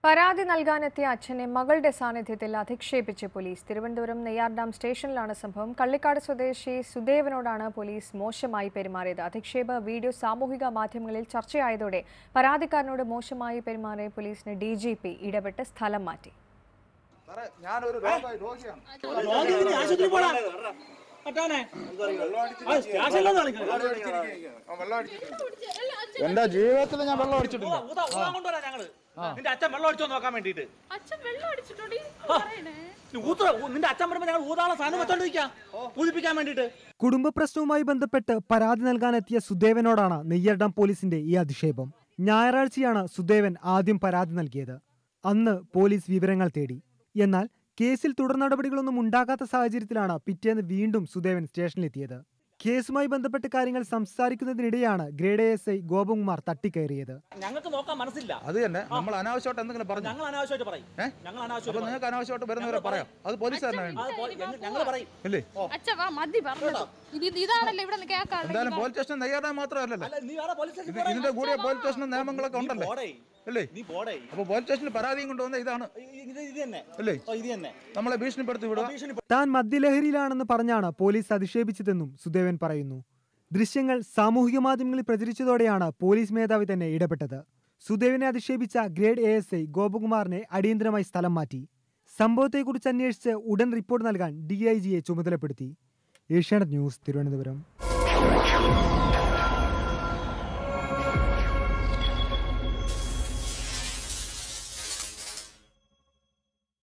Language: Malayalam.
പരാതി നൽകാനെത്തിയ അച്ഛനെ മകളുടെ സാന്നിധ്യത്തിൽ അധിക്ഷേപിച്ച് പോലീസ് തിരുവനന്തപുരം നെയ്യാർ ഡാം സ്റ്റേഷനിലാണ് സംഭവം കള്ളിക്കാട് സ്വദേശി സുദേവനോടാണ് പോലീസ് മോശമായി പെരുമാറിയത് അധിക്ഷേപ വീഡിയോ സാമൂഹിക മാധ്യമങ്ങളിൽ ചർച്ചയായതോടെ പരാതിക്കാരനോട് മോശമായി പെരുമാറിയ പോലീസിന് ഡി ജി പി ഇടപെട്ട് സ്ഥലം മാറ്റി സാറേ ഞാനൊരു രോഗ- രോഗിയാണ് രോഗി ഇനി ആശുപത്രി പോടാ പറ്റാനെ ആ, സ്റ്റേഷനിലൊന്നും കളിക്കണ്ട. ആ, വെള്ളം അടിച്ചിട്ടുണ്ട് എന്റെ ജീവിതത്തിൽ ഞാൻ വെള്ളം അടിച്ചിട്ടില്ല ഊതാ- ഊതാൻ കൊണ്ടുവരാം ഞങ്ങള് നിന്റെ അച്ഛൻ വെള്ളം അടിച്ചോ നോക്കാൻ വേണ്ടിട്ട് അച്ഛൻ വെള്ളം അടിച്ചിട്ടോടി പറയണേ നിന്റെ അച്ഛൻ പറയുമ്പോ ഞങ്ങൾ ഊതാളെ സാധനം വെച്ചോണ്ടിരിക്കാം പൂജിപ്പിക്കാൻ വേണ്ടിട്ട് കുടുംബ പ്രശ്നവുമായി ബന്ധപ്പെട്ട് പരാതി നൽകാനെത്തിയ സുദേവനോടാണ് നെയ്യർഡാം പോലീസിന്റെ ഈ അധിക്ഷേപം ഞായറാഴ്ചയാണ് സുദേവൻ ആദ്യം പരാതി നൽകിയത് അന്ന് പോലീസ് വിവരങ്ങൾ തേടി എന്നാൽ കേസിൽ തുടർ നടപടികളൊന്നും ഉണ്ടാകാത്ത സാഹചര്യത്തിലാണ് പിറ്റേന്ന് വീണ്ടും സുദേവൻ സ്റ്റേഷനിലെത്തിയത് കേസുമായി ബന്ധപ്പെട്ട കാര്യങ്ങൾ സംസാരിക്കുന്നതിനിടെയാണ് ഗ്രേഡ് എസ് ഐ ഗോപകുമാർ തട്ടിക്കയറിയത് ഞങ്ങൾക്ക് നോക്കാൻ മനസ്സില്ല അത് തന്നെ നമ്മൾ അനാവശ്യമായിട്ട് എന്തെങ്കിലും പറഞ്ഞു ഞങ്ങൾ അനാവശ്യമായിട്ട് പറയും ഏ? ഞങ്ങൾ അപ്പൊ അനാവശ്യമായിട്ട് നിങ്ങൾക്ക് അനാവശ്യമായിട്ട് വരുന്നവരെ പറയാം അത് പോലീസ് തന്നെ വേണം ഞങ്ങൾ പറയും ഇല്ലേ അച്ഛ വാ മതി പറഞ്ഞത് ഇത് ഇത് ഇതാണല്ലോ ഇവിടെ എന്തായാലും കേൾക്കാറുള്ളത് പോലീസ് സ്റ്റേഷൻ നെയ്യാറാൻ മാത്രമല്ലല്ലോ അല്ല നീ വേറെ പോലീസ് ഇത് സ്റ്റേഷനിൽ ഇതിന്റെ കൂടിയ പോലീസ് സ്റ്റേഷൻ നിയമങ്ങളൊക്കെ നീ ഉണ്ടല്ലേ പോടേ അല്ലേ നീ പോടേ അപ്പൊ പോലീസ് സ്റ്റേഷനിൽ പരാതിയും കൊണ്ടുവന്ന ഇതാണ് ഇത് ഇത് തന്നെ അല്ലേ ഓ, ഇത് തന്നെ നമ്മളെ ഭീഷണിപ്പെടുത്തി വിടുക ഭീഷണി താൻ മദ്യലഹരിയിലാണെന്ന് പറഞ്ഞാണ് പോലീസ് അധിക്ഷേപിച്ചതെന്നും സുദേവൻ പറയുന്നു ദൃശ്യങ്ങൾ സാമൂഹിക മാധ്യമങ്ങളിൽ പ്രചരിച്ചതോടെയാണ് പോലീസ് മേധാവി തന്നെ ഇടപെട്ടത് സുദേവിനെ അധിക്ഷേപിച്ച ഗ്രേഡ് എ എസ് ഐ ഗോപകുമാറിനെ അടിയന്തരമായി സ്ഥലം മാറ്റി സംഭവത്തെക്കുറിച്ച് അന്വേഷിച്ച് ഉടൻ റിപ്പോർട്ട് നൽകാൻ ഡി ഐ ജിയെ ചുമതലപ്പെടുത്തി ഏഷ്യാനെറ്റ് ന്യൂസ് തിരുവനന്തപുരം